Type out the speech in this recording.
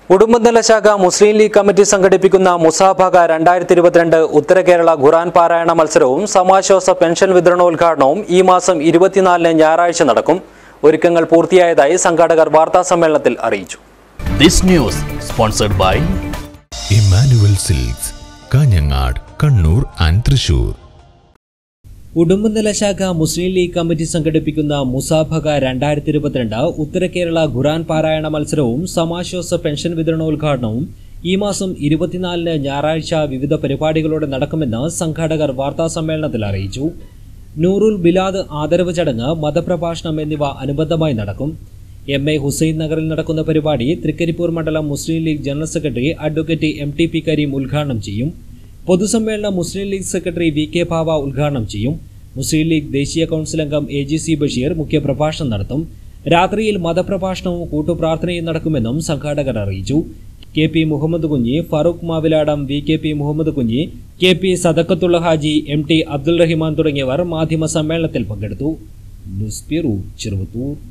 ഉടുമ്പന്തല ശാഖ Muslim league committee സംഘടിപ്പിക്കുന്ന മുസാഫക രണ്ടായിരത്തി ഇരുപത്തിരണ്ട് ഉത്തര കേരള ഖുറാൻ പാരായണ മത്സരവും സമാശ്വാസ പെൻഷൻ വിതരണോദ്ഘാടനവും ഈ മാസം ഇരുപത്തിനാലിന് ഞായറാഴ്ച നടക്കും ഒരുക്കങ്ങൾ പൂർത്തിയായതായി സംഘാടകർ വാർത്താ സമ്മേളനത്തിൽ അറിയിച്ചു This news sponsored by Immanuel silks Kanhangad Kannur and Thrissur Udumbanthala ശാഖ മുസ്ലിം ലീഗ് കമ്മിറ്റി സംഘടിപ്പിക്കുന്ന മുസാഫക രണ്ടായിരത്തി ഇരുപത്തിരണ്ട് ഉത്തര കേരള ഖുറാൻ പാരായണ മത്സരവും സമാശ്വാസ പെൻഷൻ വിതരണോദ്ഘാടനവും ഈ മാസം ഇരുപത്തിനാലിന് ഞായറാഴ്ച വിവിധ പരിപാടികളോടെ നടക്കുമെന്ന് സംഘാടകർ വാർത്താ സമ്മേളനത്തിൽ അറിയിച്ചു നൂറുൽ ബിലാദ് ആദരവ് ചടങ്ങ് മതപ്രഭാഷണം എന്നിവ അനുബന്ധമായി നടക്കും എം എ ഹുസൈൻ നഗറിൽ നടക്കുന്ന പരിപാടി തൃക്കരിപ്പൂർ മണ്ഡലം Muslim League general secretary advocate M T P Kareem ഉദ്ഘാടനം ചെയ്യും പൊതുസമ്മേളനം Muslim League secretary V K Bava ഉദ്ഘാടനം ചെയ്യും മുസ്ലിം ലീഗ് ദേശീയ കൗൺസിൽ അംഗം എ ജി സി ബഷീർ മുഖ്യപ്രഭാഷണം നടത്തും രാത്രിയിൽ മതപ്രഭാഷണവും കൂട്ടുപ്രാർത്ഥനയും നടക്കുമെന്നും സംഘാടകർ അറിയിച്ചു K P Muhammad Kunhi Farooq Mavilayi V K P Muhammad Kunhi K P Sadakathulla Haji M T Abdul Rahiman തുടങ്ങിയവർ മാധ്യമ സമ്മേളനത്തിൽ പങ്കെടുത്തു ന്യൂസ് ബ്യൂറോ ചെറുവത്തൂർ